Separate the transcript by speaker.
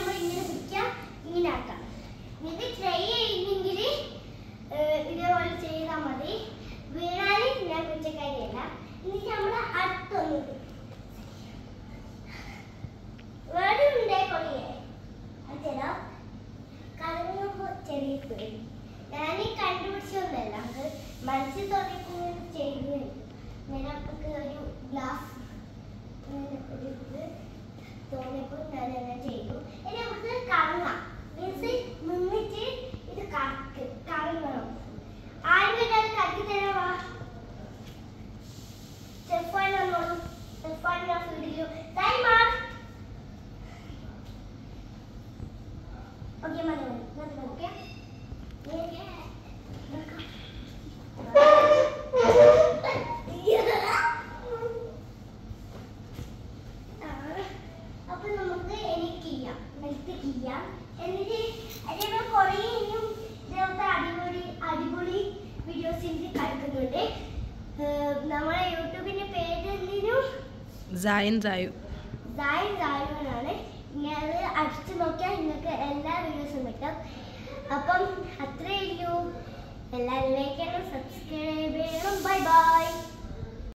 Speaker 1: നമ്മൾ ഇങ്ങനെ പിടിക്കാം ഇങ്ങനെ ആക്കാം ഇത് ട്രൈ ചെയ്യുന്നെങ്കിൽ ഇതേപോലെ ചെയ്താൽ മതി വീണാൽ ഞാൻ കുറ്റക്കാരിയല്ല എന്നിട്ട് നമ്മൾ അടുത്തൊന്ന് വേറെ ഉണ്ടേ കൊള്ളിയേ അതെടാ കറങ്ങുമ്പോൾ ചെറിയ പേടി ഞാൻ ഈ കണ്ടുപിടിച്ചൊന്നല്ല അത് മനസ്സിൽ തോന്നിക്കുന്നത് ചെയ്യുന്നു നമുക്ക് ഒരു ഗ്ലാസ് ഒരു ഇത് തോന്നിയപ്പോൾ ഞാൻ അങ്ങനെ ചെയ്തു ഇനി നമുക്ക് കറങ്ങാം മീൻസ് നിന്നിട്ട് ഇത് കറക്ക് കറങ്ങണം ആരും ഒരാൾ കറക്കി തരാവാ സ്റ്റെഫാൻ വന്നോളൂ സ്റ്റെഫാൻ ഞാൻ ഫീൽഡിലു ടൈമാർ ഓക്കെ മതി മതി മതി ഓക്കെ അപ്പൊ നമുക്ക് എനിക്ക് ചെയ്യാം നെൽത്ത് ചെയ്യാം എന്നിട്ട് അതേപോലെ കുറേ ഇനിയും ഇതേപോലത്തെ അടിപൊളി അടിപൊളി വീഡിയോസ് എനിക്ക് കളിക്കുന്നുണ്ട് ഏഹ് നമ്മളെ യൂട്യൂബിന്റെ പേര് എന്തിനും
Speaker 2: സായൻ സായു
Speaker 1: സായി സായുവാണ് ഇങ്ങനെ അടിച്ചു നോക്കിയാൽ നിങ്ങൾക്ക് എല്ലാ വീഡിയോസും കിട്ടും അപ്പം അത്രയേ ഉള്ളൂ എല്ലാവരും ലൈക്ക് ചെയ്യണം സബ്സ്ക്രൈബ് ചെയ്യണം ബൈ ബൈ